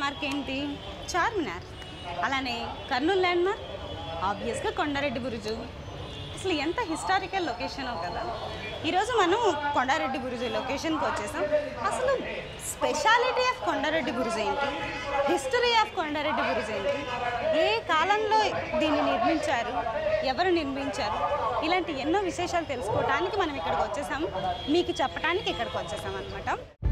mark ఏంటి చార్మినార్ అలానే Kurnool land mark ఆబ్వియస్గా కొండారెడ్డి బురుజు అసలు ఎంత హిస్టారికల్ లొకేషనో కదా ఈరోజు మనం కొండారెడ్డి బురుజు లొకేషన్కి వచ్చేసాం అసలు స్పెషాలిటీ ఆఫ్ కొండారెడ్డి బురుజు ఏంటి హిస్టరీ ఆఫ్ కొండారెడ్డి బురుజు ఏంటి ఏ కాలంలో దీన్ని నిర్మించారు ఎవరు నిర్మించారు ఇలాంటి ఎన్నో విశేషాలు తెలుసుకోవడానికి మనం ఇక్కడికి వచ్చేసాం మీకు చెప్పడానికి ఇక్కడికి వచ్చేసాం అనమాట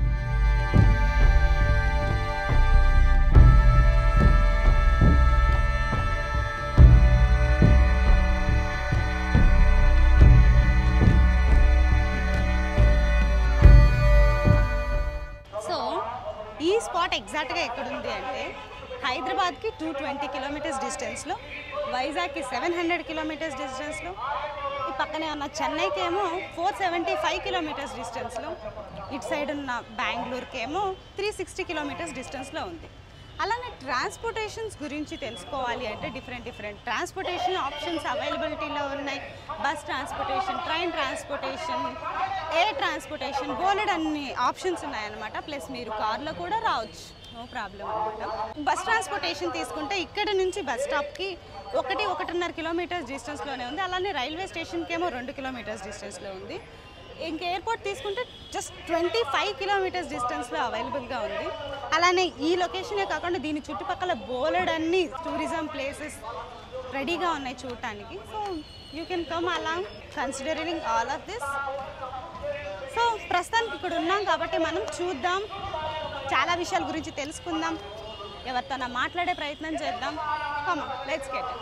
సో ఈ స్పాట్ ఎగ్జాక్ట్గా ఎక్కడుంది అంటే హైదరాబాద్కి టూ ట్వంటీ కిలోమీటర్స్ డిస్టెన్స్లో వైజాగ్కి సెవెన్ హండ్రెడ్ కిలోమీటర్స్ డిస్టెన్స్లో ఈ పక్కనే ఉన్న చెన్నైకి ఏమో ఫోర్ సెవెంటీ ఫైవ్ కిలోమీటర్స్ డిస్టెన్స్లో ఇటు సైడ్ ఉన్న బెంగళూరుకి ఏమో త్రీ సిక్స్టీ కిలోమీటర్స్ డిస్టెన్స్లో ఉంది అలానే ట్రాన్స్పోర్టేషన్స్ గురించి తెలుసుకోవాలి అంటే డిఫరెంట్ డిఫరెంట్ ట్రాన్స్పోర్టేషన్ ఆప్షన్స్ అవైలబిలిటీలో ఉన్నాయి bus transportation train transportation air transportation బోలెడ్ అన్ని ఆప్షన్స్ ఉన్నాయన్నమాట ప్లస్ మీరు కార్లో కూడా రావచ్చు నో ప్రాబ్లం అనమాట బస్ ట్రాన్స్పోర్టేషన్ తీసుకుంటే ఇక్కడ నుంచి బస్ స్టాప్కి ఒకటి ఒకటిన్నర కిలోమీటర్స్ డిస్టెన్స్లోనే ఉంది అలానే రైల్వే స్టేషన్కి ఏమో రెండు కిలోమీటర్స్ డిస్టెన్స్లో ఉంది ఇంక ఎయిర్పోర్ట్ తీసుకుంటే జస్ట్ ట్వంటీ ఫైవ్ కిలోమీటర్స్ డిస్టెన్స్లో అవైలబుల్గా ఉంది అలానే ఈ లొకేషనే కాకుండా దీని చుట్టుపక్కల బోలెడ్ అన్ని టూరిజం ప్లేసెస్ రెడీగా ఉన్నాయి చూడటానికి so you can come along considering all of this so ప్రస్తుతానికి ఇక్కడ ఉన్నాం కాబట్టి మనం చూద్దాం చాలా విషయాల గురించి తెలుసుకుందాం ఎవరితోనా మాట్లాడే ప్రయత్నం చేద్దాం కమ్ లెట్స్ గెట్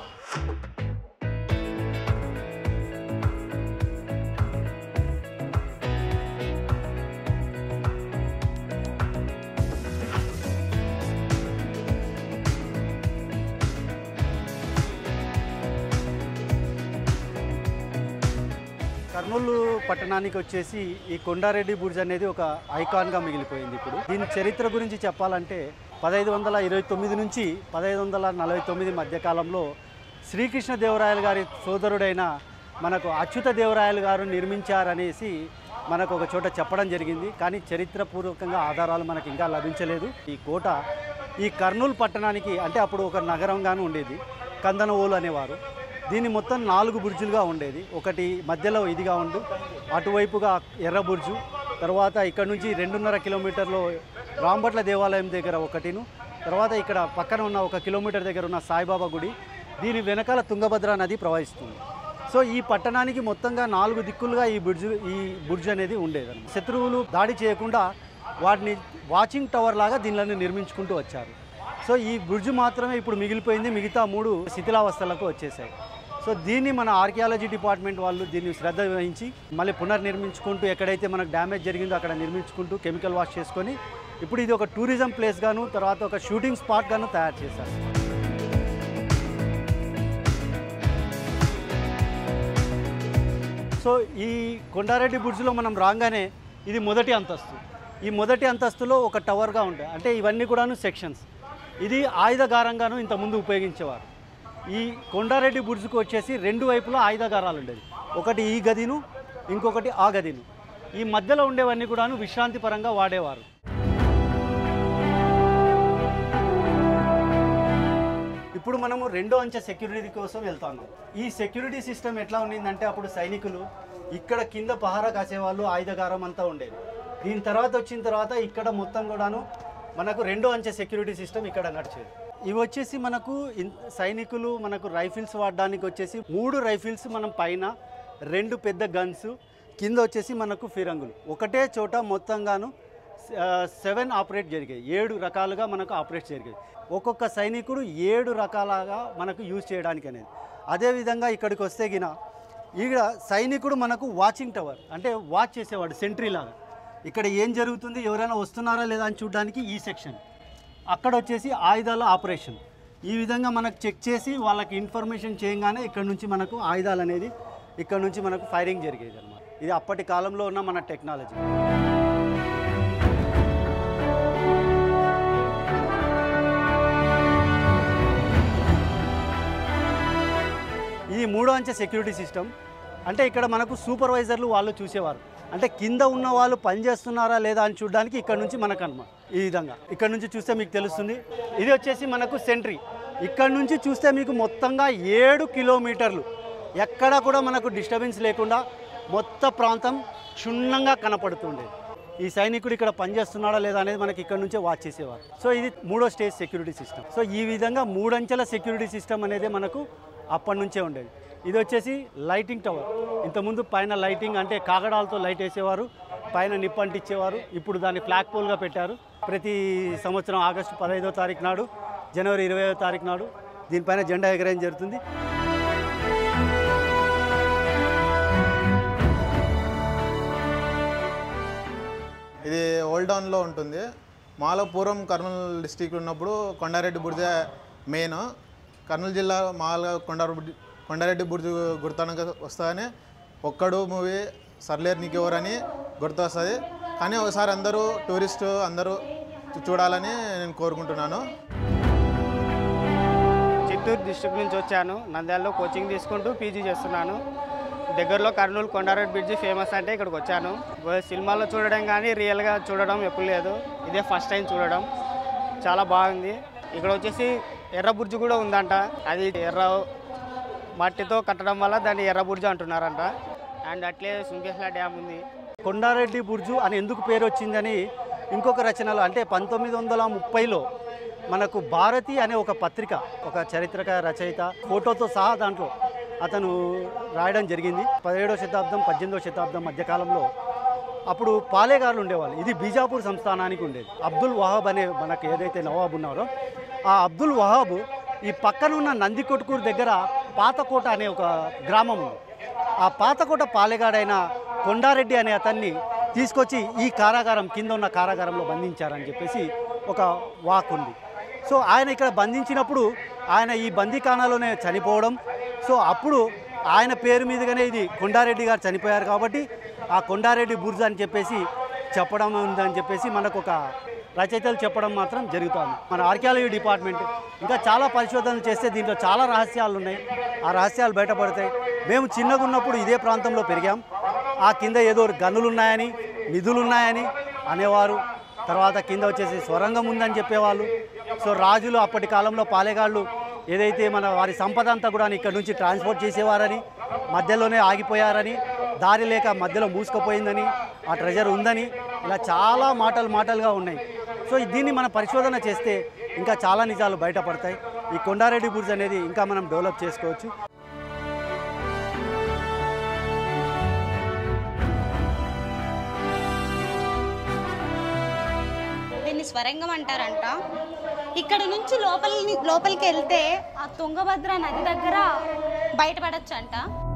కర్నూలు పట్టణానికి వచ్చేసి ఈ కొండారెడ్డి బుర్జ్ అనేది ఒక ఐకాన్గా మిగిలిపోయింది ఇప్పుడు దీని చరిత్ర గురించి చెప్పాలంటే పదహైదు వందల ఇరవై తొమ్మిది నుంచి పదహైదు వందల నలభై తొమ్మిది మధ్యకాలంలో శ్రీకృష్ణ దేవరాయలు గారి సోదరుడైన మనకు అచ్యుత దేవరాయలు గారు నిర్మించారనేసి మనకు ఒక చోట చెప్పడం జరిగింది కానీ చరిత్రపూర్వకంగా ఆధారాలు మనకు ఇంకా లభించలేదు ఈ కోట ఈ కర్నూలు పట్టణానికి అంటే అప్పుడు ఒక నగరంగాను ఉండేది కందనవోలు అనేవారు దీన్ని మొత్తం నాలుగు బుర్జులుగా ఉండేది ఒకటి మధ్యలో ఇదిగా ఉండు అటువైపుగా ఎర్ర బుర్జు తర్వాత ఇక్కడ నుంచి రెండున్నర కిలోమీటర్లో రాంభట్ల దేవాలయం దగ్గర ఒకటిను తర్వాత ఇక్కడ పక్కన ఉన్న ఒక కిలోమీటర్ దగ్గర ఉన్న సాయిబాబా గుడి దీని వెనకాల తుంగభద్ర నది ప్రవహిస్తుంది సో ఈ పట్టణానికి మొత్తంగా నాలుగు దిక్కులుగా ఈ బుర్జు ఈ బుర్జు అనేది ఉండేది శత్రువులు దాడి చేయకుండా వాటిని వాచింగ్ టవర్ లాగా దీనిని నిర్మించుకుంటూ వచ్చారు సో ఈ బుర్జు మాత్రమే ఇప్పుడు మిగిలిపోయింది మిగతా మూడు శిథిలావస్థలకు వచ్చేసాయి సో దీన్ని మన ఆర్కియాలజీ డిపార్ట్మెంట్ వాళ్ళు దీన్ని శ్రద్ధ వహించి మళ్ళీ పునర్నిర్మించుకుంటూ ఎక్కడైతే మనకు డ్యామేజ్ జరిగిందో అక్కడ నిర్మించుకుంటూ కెమికల్ వాష్ చేసుకొని ఇప్పుడు ఇది ఒక టూరిజం ప్లేస్ గాను తర్వాత ఒక షూటింగ్ స్పాట్ గాను తయారు చేశారు సో ఈ కొండారెడ్డి బుర్జులో మనం రాగానే ఇది మొదటి అంతస్తు ఈ మొదటి అంతస్తులో ఒక టవర్గా ఉంటాయి అంటే ఇవన్నీ కూడాను సెక్షన్స్ ఇది ఆయుధగారంగాను ఇంతకుముందు ఉపయోగించేవారు ఈ కొండారెడ్డి బుర్జుకు వచ్చేసి రెండు వైపులా ఆయుధగారాలు ఉండేది ఒకటి ఈ గదిను ఇంకొకటి ఆ గదిను ఈ మధ్యలో ఉండేవన్నీ కూడాను విశ్రాంతి పరంగా వాడేవారు ఇప్పుడు మనము రెండో అంచె సెక్యూరిటీ కోసం వెళ్తాము ఈ సెక్యూరిటీ సిస్టమ్ ఎట్లా ఉండిందంటే అప్పుడు సైనికులు ఇక్కడ కింద పహారా కాసేవాళ్ళు ఆయుధగారం అంతా ఉండేది దీని తర్వాత వచ్చిన తర్వాత ఇక్కడ మొత్తం కూడాను మనకు రెండో అంచె సెక్యూరిటీ సిస్టమ్ ఇక్కడ నడిచేది ఇవి వచ్చేసి మనకు ఇన్- సైనికులు మనకు రైఫిల్స్ వాడడానికి వచ్చేసి మూడు రైఫిల్స్ మనం పైన రెండు పెద్ద గన్స్ కింద వచ్చేసి మనకు ఫిరంగులు ఒకటే చోట మొత్తంగాను సెవెన్ ఆపరేట్ జరిగాయి ఏడు రకాలుగా మనకు ఆపరేట్ జరిగాయి ఒక్కొక్క సైనికుడు ఏడు రకాలుగా మనకు యూజ్ చేయడానికి అనేది అదేవిధంగా ఇక్కడికి వస్తే గిన ఇక్కడ సైనికుడు మనకు వాచింగ్ టవర్ అంటే వాచ్ చేసేవాడు సెంట్రీ లాగా ఇక్కడ ఏం జరుగుతుంది ఎవరైనా వస్తున్నారా లేదా అని చూడడానికి ఈ సెక్షన్ అక్కడ వచ్చేసి ఆయుధాల ఆపరేషన్ ఈ విధంగా మనకు చెక్ చేసి వాళ్ళకి ఇన్ఫర్మేషన్ చేయగానే ఇక్కడ నుంచి మనకు ఆయుధాలు అనేది ఇక్కడ నుంచి మనకు ఫైరింగ్ జరిగేది అనమాట ఇది అప్పటి కాలంలో ఉన్న మన టెక్నాలజీ ఇది మూడో అంచె సెక్యూరిటీ సిస్టమ్ అంటే ఇక్కడ మనకు సూపర్వైజర్లు వాళ్ళు చూసేవారు అంటే కింద ఉన్న వాళ్ళు పనిచేస్తున్నారా లేదా అని చూడడానికి ఇక్కడ నుంచి మనకు అనమాట ఈ విధంగా ఇక్కడ నుంచి చూస్తే మీకు తెలుస్తుంది ఇది వచ్చేసి మనకు సెంట్రీ ఇక్కడ నుంచి చూస్తే మీకు మొత్తంగా ఏడు కిలోమీటర్లు ఎక్కడ కూడా మనకు డిస్టర్బెన్స్ లేకుండా మొత్తం ప్రాంతం క్షుణ్ణంగా కనపడుతుండేది ఈ సైనికుడు ఇక్కడ పనిచేస్తున్నాడా లేదా అనేది మనకి ఇక్కడ నుంచే వాచ్ చేసేవారు సో ఇది మూడో స్టేజ్ సెక్యూరిటీ సిస్టమ్ సో ఈ విధంగా మూడంచెల సెక్యూరిటీ సిస్టమ్ అనేది మనకు అప్పటి నుంచే ఉండేది ఇది వచ్చేసి లైటింగ్ టవర్ ఇంతకుముందు పైన లైటింగ్ అంటే కాగడాలతో లైట్ వేసేవారు పైన నిప్పంటిచ్చేవారు ఇప్పుడు దాన్ని ఫ్లాగ్ పోల్గా పెట్టారు ప్రతి సంవత్సరం ఆగస్టు పదహైదో తారీఖు నాడు జనవరి ఇరవైదో తారీఖు నాడు దీనిపైన జెండా ఎగరేయడం జరుగుతుంది ఇది ఓల్డ్ టౌన్లో ఉంటుంది మాలో పూర్వం కర్నూలు డిస్టిక్ ఉన్నప్పుడు కొండారెడ్డి బుర్జ మెయిన్ కర్నూలు జిల్లా మాలో కొండ కొండారెడ్డి బుర్జు గుర్తానికి వస్తుందని ఒక్కడు మూవీ సర్లేరు నీకెవరని గుర్తు వస్తుంది కానీ ఒకసారి అందరూ టూరిస్ట్ అందరూ చూ- చూడాలని నేను కోరుకుంటున్నాను చిత్తూరు డిస్ట్రిక్ట్ నుంచి వచ్చాను నంద్యాలలో కోచింగ్ తీసుకుంటూ పీజీ చేస్తున్నాను దగ్గరలో కర్నూలు కొండారెడ్డి బ్రిడ్జి ఫేమస్ అంటే ఇక్కడికి వచ్చాను ఓ సినిమాలో చూడడం కానీ రియల్గా చూడడం ఎప్పుడు లేదు ఇదే ఫస్ట్ టైం చూడడం చాలా బాగుంది ఇక్కడ వచ్చేసి ఎర్ర బుర్జు కూడా ఉందంట అది ఎర్ర మట్టితో కట్టడం వల్ల దాన్ని ఎర్ర బుర్జు అంటున్నారంట అండ్ అట్లే సుంకేశ్వర డ్యామ్ ఉంది కొండారెడ్డి బుర్జు అని ఎందుకు పేరు వచ్చిందని ఇంకొక రచనలో అంటే పంతొమ్మిది వందల ముప్పైలో మనకు భారతి అనే ఒక పత్రిక ఒక చరిత్రక రచయిత ఫోటోతో సహా దాంట్లో అతను రాయడం జరిగింది పదిహేడవ శతాబ్దం పద్దెనిమిదవ శతాబ్దం మధ్యకాలంలో అప్పుడు పాలేగారులు ఉండేవాళ్ళు ఇది బీజాపూర్ సంస్థానానికి ఉండేది అబ్దుల్ వహాబ్ అనే మనకు ఏదైతే నవాబ్ ఉన్నారో ఆ అబ్దుల్ వహాబ్ ఈ పక్కన ఉన్న నందికొట్కూరు దగ్గర పాతకోట అనే ఒక గ్రామం ఉంది ఆ పాతకోట పాలెగాడైన కొండారెడ్డి అనే అతన్ని తీసుకొచ్చి ఈ కారాగారం కింద ఉన్న కారాగారంలో బంధించారని చెప్పేసి ఒక వాక్ ఉంది సో ఆయన ఇక్కడ బంధించినప్పుడు ఆయన ఈ బందీఖానాలోనే చనిపోవడం సో అప్పుడు ఆయన పేరు మీదుగానే ఇది కొండారెడ్డి గారు చనిపోయారు కాబట్టి ఆ కొండారెడ్డి బుర్జ్ అని చెప్పేసి చెప్పడం ఉందని చెప్పేసి మనకు ఒక రచయితలు చెప్పడం మాత్రం జరుగుతుంది మన ఆర్కియాలజీ డిపార్ట్మెంట్ ఇంకా చాలా పరిశోధనలు చేస్తే దీంట్లో చాలా రహస్యాలు ఉన్నాయి ఆ రహస్యాలు బయటపడతాయి మేము చిన్నగా ఉన్నప్పుడు ఇదే ప్రాంతంలో పెరిగాం ఆ కింద ఏదో గనులు ఉన్నాయని నిధులు ఉన్నాయని అనేవారు తర్వాత కింద వచ్చేసి స్వరంగం ఉందని చెప్పేవాళ్ళు సో రాజులు అప్పటి కాలంలో పాలెగాళ్ళు ఏదైతే మన వారి సంపద అంతా కూడా ఇక్కడ నుంచి ట్రాన్స్పోర్ట్ చేసేవారని మధ్యలోనే ఆగిపోయారని దారి లేక మధ్యలో మూసుకుపోయిందని ఆ ట్రెజర్ ఉందని ఇలా చాలా మాటలు మాటలుగా ఉన్నాయి సో దీన్ని మనం పరిశోధన చేస్తే ఇంకా చాలా నిజాలు బయటపడతాయి ఈ కొండారెడ్డి బుర్జ్ అనేది ఇంకా మనం డెవలప్ చేసుకోవచ్చు దీన్ని స్వరంగం అంటారంట ఇక్కడ నుంచి లోపలి లోపలికి వెళ్తే ఆ తుంగభద్ర నది దగ్గర బయటపడచ్చు అంట